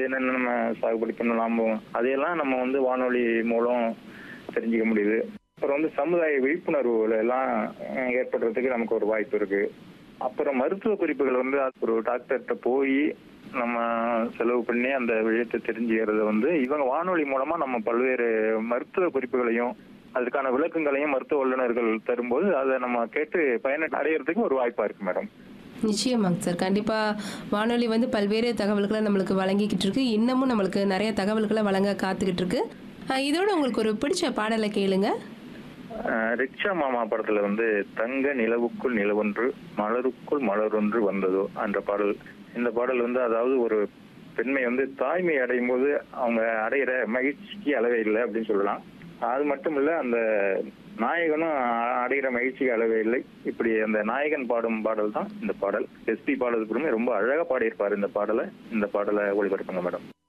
என்னென்ன நம்ம சாகுபடி பண்ணலாமோ அதையெல்லாம் நம்ம வந்து வானொலி மூலம் தெரிஞ்சுக்க முடியுது அப்புறம் வந்து சமுதாய விழிப்புணர்வுகள் எல்லாம் அஹ், ஏற்படுறதுக்கு நமக்கு ஒரு வாய்ப்பு இருக்கு அப்புறம் மருத்துவ குறிப்புகள் வந்து ஒரு டாக்டர்கிட்ட போய் நம்ம செலவு பண்ணி அந்த விஷயத்தை தெரிஞ்சுக்கிறத வந்து இவங்க வானொலி மூலமா நம்ம பல்வேறு மருத்துவ குறிப்புகளையும் அதுக்கான விளக்கங்களையும் மருத்துவ வல்லுநர்கள் தரும்போது அதை நம்ம கேட்டு பயனை அடையிறதுக்கு ஒரு வாய்ப்பா இருக்கு மேடம் நிச்சயமாங்க சார் கண்டிப்பா வானொலி வந்து பல்வேறு தகவல்களை நம்மளுக்கு வழங்கிக்கிட்டு இருக்கு இன்னமும் நம்மளுக்கு நிறைய தகவல்களை வழங்க காத்துக்கிட்டு இருக்கு அஹ் இதோட உங்களுக்கு ஒரு பிடிச்ச பாடலை கேளுங்க அஹ் ரிக்ஷா மாமா படத்துல வந்து தங்க நிலவுக்குள் நிலவொன்று மலருக்குள் மலரொன்று வந்ததோ அந்த பாடல் இந்த பாடல் வந்து அதாவது ஒரு பெண்மை வந்து தாய்மை அடையும் போது அவங்க அடையிற மகிழ்ச்சிக்கு அளவே இல்லை அப்படின்னு சொல்லலாம் அது மட்டும் இல்ல அந்த நாயகனும் அ- அடையிற மகிழ்ச்சிக்கு அளவே இல்லை இப்படி அந்த நாயகன் பாடும் பாடல் தான் இந்த பாடல் எஸ்பி பாடல் ரொம்ப அழகா பாடியிருப்பாரு இந்த பாடலை இந்த பாடலை ஒளிபரப்புங்க மேடம்